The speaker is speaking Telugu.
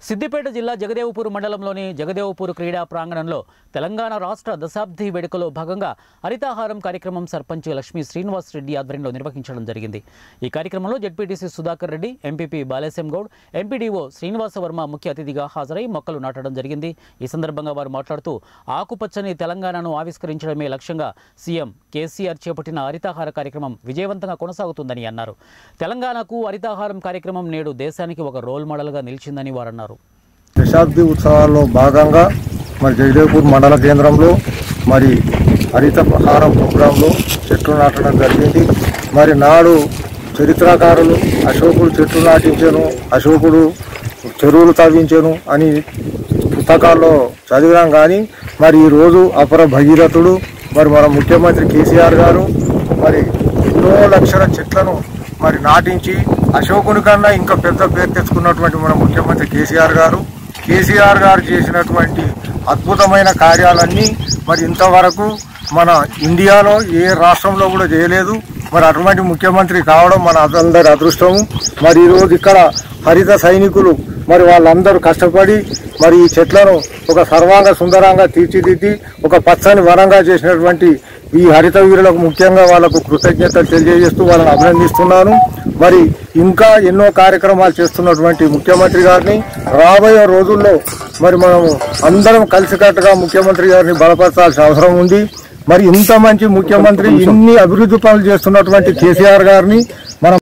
సిద్దిపేట జిల్లా జగదేవపూర్ మండలంలోని జగదేవపూర్ క్రీడా ప్రాంగణంలో తెలంగాణ రాష్ట్ర దశాబ్ది వేడుకలో భాగంగా హరితాహారం కార్యక్రమం సర్పంచ్ లక్ష్మీ శ్రీనివాస్ రెడ్డి ఆధ్వర్యంలో నిర్వహించడం జరిగింది ఈ కార్యక్రమంలో ZPTC Sudhakar Reddy MPP Balesham Goud MPDO Srinivasa Varma ముఖ్య అతిథిగా హాజరై మొక్కలు నాటడం జరిగింది ఈ సందర్భంగా వారు మాట్లాడుతూ ఆకుపచ్చని తెలంగాణను ఆవిష్కరించడమే లక్ష్యంగా సీఎం కేసీఆర్ చేపట్టిన హరితాహార కార్యక్రమం విజయవంతంగా కొనసాగుతుందని అన్నారు తెలంగాణకు హరితాహారం కార్యక్రమం నేడు దేశానికి ఒక రోల్ మోడల్గా నిలిచిందని వారు అన్నారు దశాబ్ది ఉత్సవాల్లో భాగంగా మరి జగదేవ్పూర్ మండల కేంద్రంలో మరి హరిత ప్రహారం ప్రోగ్రాంలో చెట్లు నాటడం జరిగింది మరి నాడు చరిత్రకారులు అశోకుడు చెట్లు నాటించాను అశోకుడు చెరువులు తవ్వించాను అని పుస్తకాల్లో చదివాం కానీ మరి ఈరోజు అపర భగీరథుడు మరి మన ముఖ్యమంత్రి కేసీఆర్ గారు మరి ఎన్నో లక్షల చెట్లను మరి నాటించి అశోకుని కన్నా ఇంకా పెద్ద పేరు తెచ్చుకున్నటువంటి మన ముఖ్యమంత్రి కేసీఆర్ గారు కేసీఆర్ గారు చేసినటువంటి అద్భుతమైన కార్యాలన్నీ మరి ఇంతవరకు మన ఇండియాలో ఏ రాష్ట్రంలో కూడా చేయలేదు మరి అటువంటి ముఖ్యమంత్రి కావడం మన అందరి అదృష్టము మరి ఈరోజు ఇక్కడ హరిత సైనికులు మరి వాళ్ళందరూ కష్టపడి మరి ఈ చెట్లను ఒక సర్వాంగ సుందరంగా తీర్చిదిద్ది ఒక పచ్చని వనంగా చేసినటువంటి ఈ హరిత వీరులకు ముఖ్యంగా వాళ్ళకు కృతజ్ఞతలు తెలియజేస్తూ వాళ్ళని అభినందిస్తున్నాను మరి ఇంకా ఎన్నో కార్యక్రమాలు చేస్తున్నటువంటి ముఖ్యమంత్రి గారిని రాబోయే రోజుల్లో మరి మనము అందరం కలిసికట్టుగా ముఖ్యమంత్రి గారిని బలపరచాల్సిన అవసరం ఉంది మరి ఇంత మంచి ముఖ్యమంత్రి ఇన్ని అభివృద్ధి పనులు చేస్తున్నటువంటి కేసీఆర్ గారిని మనం